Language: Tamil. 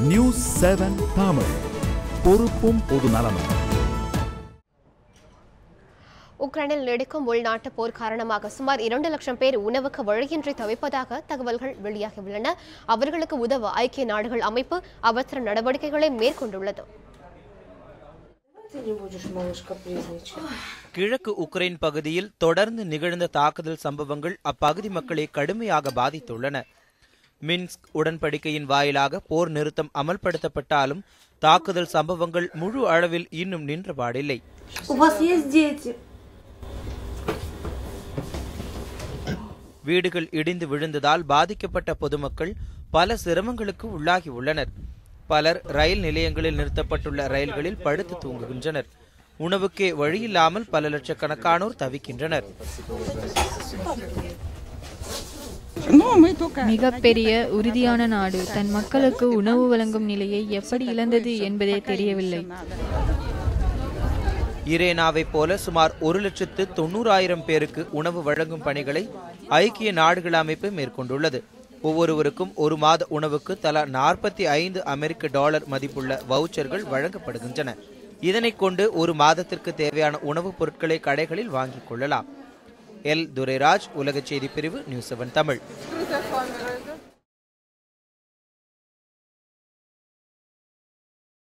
நியூஸ் செவன் தமிழ் பொறுப்பும் பொது நலமும் உக்ரைனில் நீடிக்கும் உள்நாட்டு போர் காரணமாக சுமார் இரண்டு லட்சம் பேர் உணவுக்கு வழியின்றி தவிப்பதாக தகவல்கள் வெளியாகியுள்ளன அவர்களுக்கு உதவ ஐக்கிய நாடுகள் அமைப்பு அவசர நடவடிக்கைகளை மேற்கொண்டுள்ளது Ты не будешь, малышка, призничать. கிழக்கு உக்ரைன் பகுதியில் தொடர்ந்து நிகழ்ந்த தாக்குதல் சம்பவங்கள் அப்பகுதி மக்களை கடுமையாக பாதித்துள்ளன மின்ஸ்க் உடன்படிக்கையின் வாயிலாக போர் நிறுத்தம் அமல்படுத்தப்பட்டாலும் தாக்குதல் சம்பவங்கள் முழு அளவில் இன்னும் நின்றபாடில்லை У вас есть дети? வீடுகள் இடிந்து விழுந்ததால் பாதிக்கப்பட்ட பொதுமக்கள் பல சிரமங்களுக்கு உள்ளாகி உள்ளனர் பலர் ரயில் நிலையங்களில் நிறுத்தப்பட்டுள்ள ரயில்களில் படுத்து தூங்குகின்றனர் உணவுக்கே வழியில்லாமல் பல லட்சக்கணக்கானோர் தவிக்கின்றனர் மிகப்பெரிய உறுதியான நாடு தன் மக்களுக்கு உணவு வழங்கும் நிலையை எப்படி இழந்தது என்பதே தெரியவில்லை இரேனாவைப் போல சுமார் ஒரு லட்சத்து தொண்ணூறாயிரம் பேருக்கு உணவு வழங்கும் பணிகளை ஐக்கிய நாடுகள் அமைப்பு மேற்கொண்டுள்ளது ஒவ்வொருவருக்கும் ஒரு மாத உணவுக்கு தலா நாற்பத்தி ஐந்து அமெரிக்க டாலர் மதிப்புள்ள வவுச்சர்கள் வழங்கப்படுகின்றன இதனைக் கொண்டு ஒரு மாதத்திற்கு தேவையான உணவுப் பொருட்களை கடைகளில் வாங்கிக் கொள்ளலாம் எல் துரைராஜ் உலக செய்தி பிரிவு நியூஸ் செவன் தமிழ்